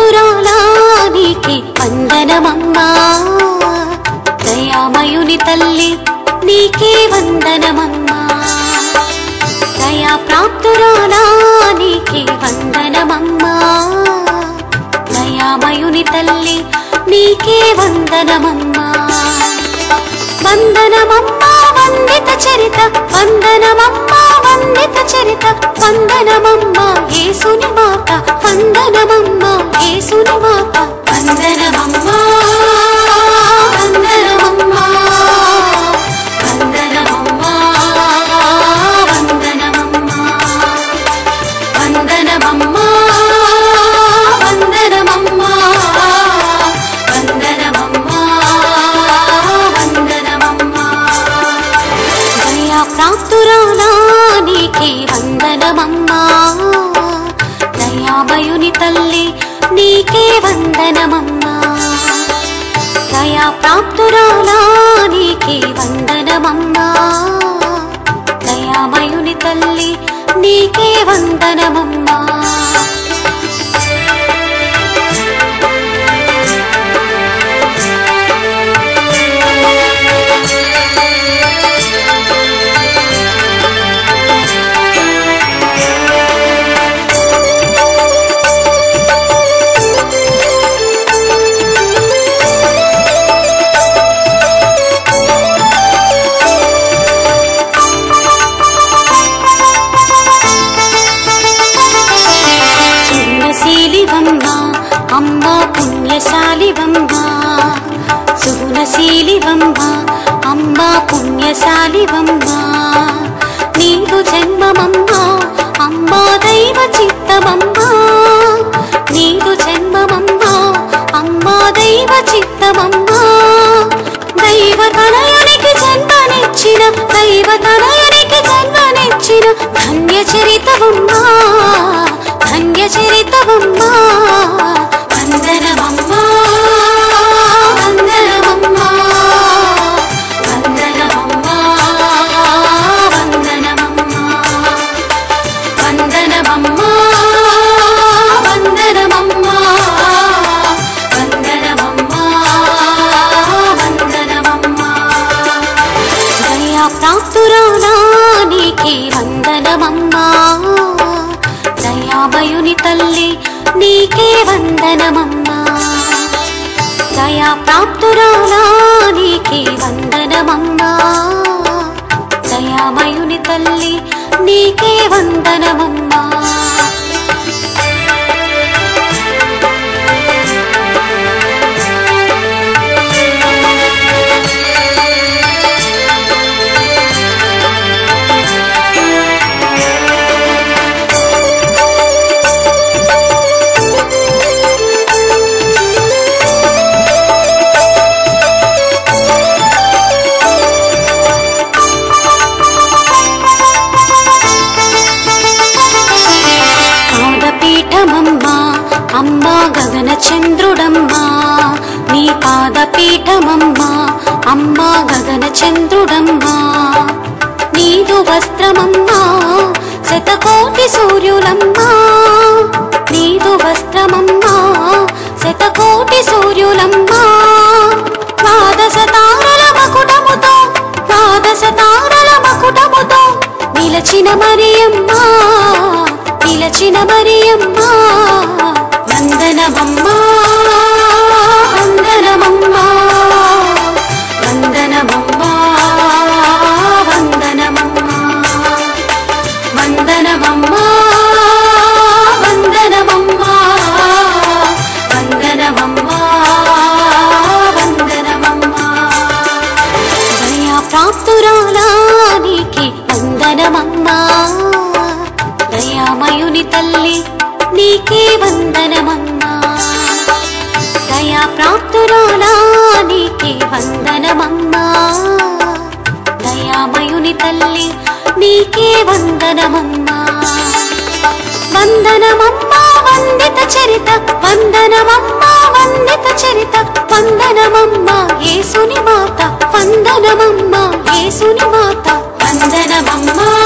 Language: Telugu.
ప్రాప్తురాలా నీకే వందనమమ్మా దయామయుని తల్లి నీకే వందనమమ్మా దయా ప్రాప్తురాలా నీకే వందనమమ్మా దయామయుని తల్లి నీకే వందనమమ్మా వందనమమ్మా వందిత చరిత వందనమమ్మా వందిత చరిత వందనమమ్మా యేసుని మాత వందనమమ్మా యేసుని మాత వందనమమ్మా వందనమమ్మా వందనమమ్మా వందనమమ్మా వందనమమ్మా వందనమమ్మా వందనమమ్మా వందనమమ్మా దయా ప్రాప్తురాలా నీకే వందనమమ్మా దయామయుని తల్లి నీకే వందనమమ్మా దయా ప్రాప్తురాలా నీకే వందనమమ్మా దయామయుని తల్లి నీకే వందనమమ్మా సుగుణశీలివమ్మ అమ్మ పుణ్యశాలివమ్మ సుగుణశీలివమ్మ అమ్మ పుణ్యశాలివమ్మ నీదు జన్మమమ్మ అమ్మ దైవ చిత్తమమ్మ నీదు జన్మమమ్మ అమ్మ దైవ చిత్తమమ్మ దైవ తనయునికి జన్మనిచ్చిన దైవ తనయునికి జన్మనిచ్చిన ధన్య చరితవమ్మా ధన్య చరితవమ్మా వందనమమ్మా వందనమమ్మా వందనమమ్మా వందనమమ్మా వందనమమ్మా వందనమమ్మా వందనమమ్మా వందనమమ్మా దయా ప్రాప్తురాలా నీకే వందనమమ్మా దయామయుని తల్లి నీకే వందనమమ్మా దయా ప్రాప్తురాలా నీకే వందనమమ్మా దయామయుని తల్లి నీకే వందనమమ్మా పాదపీఠమమ్మా అమ్మా గగన చంద్రుడమ్మా నీ పాదపీఠమమ్మా అమ్మా గగన చంద్రుడమ్మా నీదు వస్త్రమమ్మా శతకోటి సూర్యులమ్మా నీదు వస్త్రమమ్మా శతకోటి సూర్యులమ్మా ద్వాదశ తారల మకుటముతో ద్వాదశ తారల మకుటముతో నిలచిన మరియమ్మా నిలచిన మరియమ్మా వందనమమ్మా వందనమమ్మా వందనమమ్మా వందనమమ్మా వందనమమ్మా వందనమమ్మా వందనమమ్మా వందనమమ్మా దయా ప్రాప్తురాలా నీకే వందనమమ్మా దయామయుని తల్లి నీకే వందనమమ్మా దయా ప్రాప్తురాలా నీకే వందనమమ్మా దయామయుని తల్లి నీకే వందనమమ్మా వందనమమ్మా వందిత చరిత వందనమమ్మా వందిత చరిత వందనమమ్మా యేసుని మాత వందనమమ్మా యేసుని మాత వందనమమ్మా